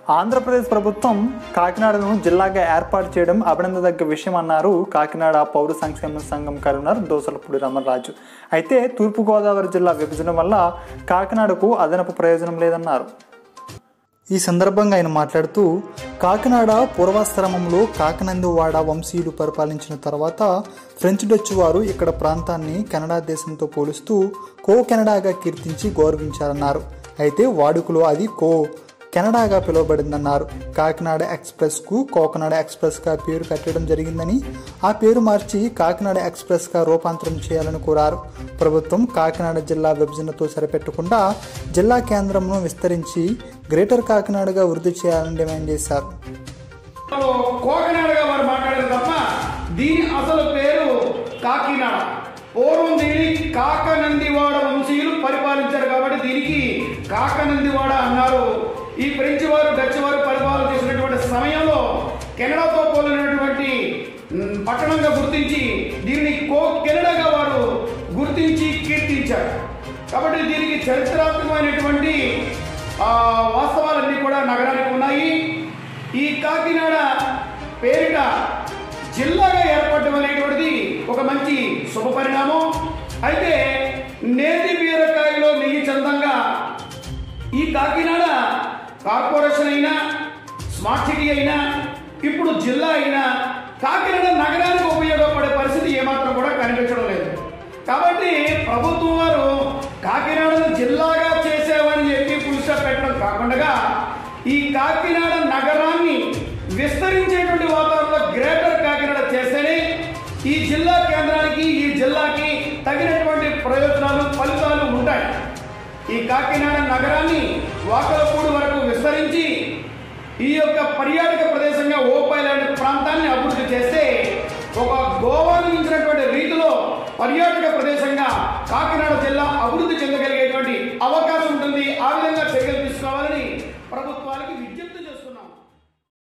ఆంధ్రప్రదేశ్ ప్రభుత్వం కాకినాడను జిల్లాగా ఏర్పాటు చేయడం అభినందదగ్గ విషయం అన్నారు కాకినాడ పౌర సంక్షేమ సంఘం కన్వీనర్ దోసలపూడి రమణరాజు అయితే తూర్పుగోదావరి జిల్లా విభజన వల్ల కాకినాడకు అదనపు ప్రయోజనం లేదన్నారు ఈ సందర్భంగా ఆయన మాట్లాడుతూ కాకినాడ పూర్వాశ్రమంలో కాకనందువాడ వంశీయులు పరిపాలించిన తర్వాత ఫ్రెంచ్ డచ్ వారు ఇక్కడ ప్రాంతాన్ని కెనడా దేశంతో పోలుస్తూ కో కెనడాగా కీర్తించి గౌరవించారన్నారు అయితే వాడుకలో అది కో కెనడాగా పిలువబడిందన్నారు కాకినాడ ఎక్స్ప్రెస్కు కోకనాడ ఎక్స్ప్రెస్గా పేరు పెట్టడం జరిగిందని ఆ పేరు మార్చి కాకినాడ ఎక్స్ప్రెస్గా రూపాంతరం చేయాలని కోరారు ప్రభుత్వం కాకినాడ జిల్లా విభజనతో సరిపెట్టకుండా జిల్లా కేంద్రంను విస్తరించి గ్రేటర్ కాకినాడగా వృద్ధి చేయాలని డిమాండ్ చేశారు కోకనాడగా వారు మాట్లాడారు తప్ప దీని అసలు పేరు కాకినాడ పూర్వం దీని కాకనందివాడ వంశీయులు పరిపాలించారు కాబట్టి దీనికి కాకనందివాడ అన్నారు ఈ ఫ్రెంచ్ వారు డచ్ వారు పరిపాలన చేసినటువంటి సమయంలో కెనడాతో పోలినటువంటి మ్, పట్టణంగా గుర్తించి దీనిని కో కెనడాగా వారు గుర్తించి కీర్తించారు కాబట్టి దీనికి చరిత్రాత్మకమైనటువంటి ఆ, వాస్తవాలన్నీ కూడా నగరానికి ఉన్నాయి ఈ కాకినాడ పేరిట జిల్లాగా ఏర్పడడం అనేటువంటిది ఒక మంచి శుభ పరిణామం అయితే నేతి బీరకాయలో నెయ్యి చందంగా ఈ కాకినాడ కార్పొరేషన్ అయినా స్మార్ట్ సిటీ అయినా ఇప్పుడు జిల్లా అయినా కాకినాడ నగరానికి ఉపయోగపడే పరిస్థితి ఏమాత్రం కూడా కనిపించడం లేదు కాబట్టి ప్రభుత్వం వారు కాకినాడను జిల్లాగా చేసామని చెప్పి పులుస పెట్టడం కాకుండా ఈ కాకినాడ నగరాన్ని విస్తరించేటువంటి వాతావరణంలో గ్రేటర్ కాకినాడ చేస్తేనే ఈ జిల్లా కేంద్రానికి ఈ జిల్లాకి తగినటువంటి ప్రయోజనాలు ఫలితాలు ఉంటాయి ఈ కాకినాడ నగరాన్ని వాకలపూడి వరకు విస్తరించి ఈ యొక్క పర్యాటక ప్రదేశంగా ఓపాయి లాంటి ప్రాంతాన్ని అభివృద్ధి చేస్తే ఒక గోవాను మించినటువంటి రీతిలో పర్యాటక ప్రదేశంగా కాకినాడ జిల్లా అభివృద్ధి చెందగలిగేటువంటి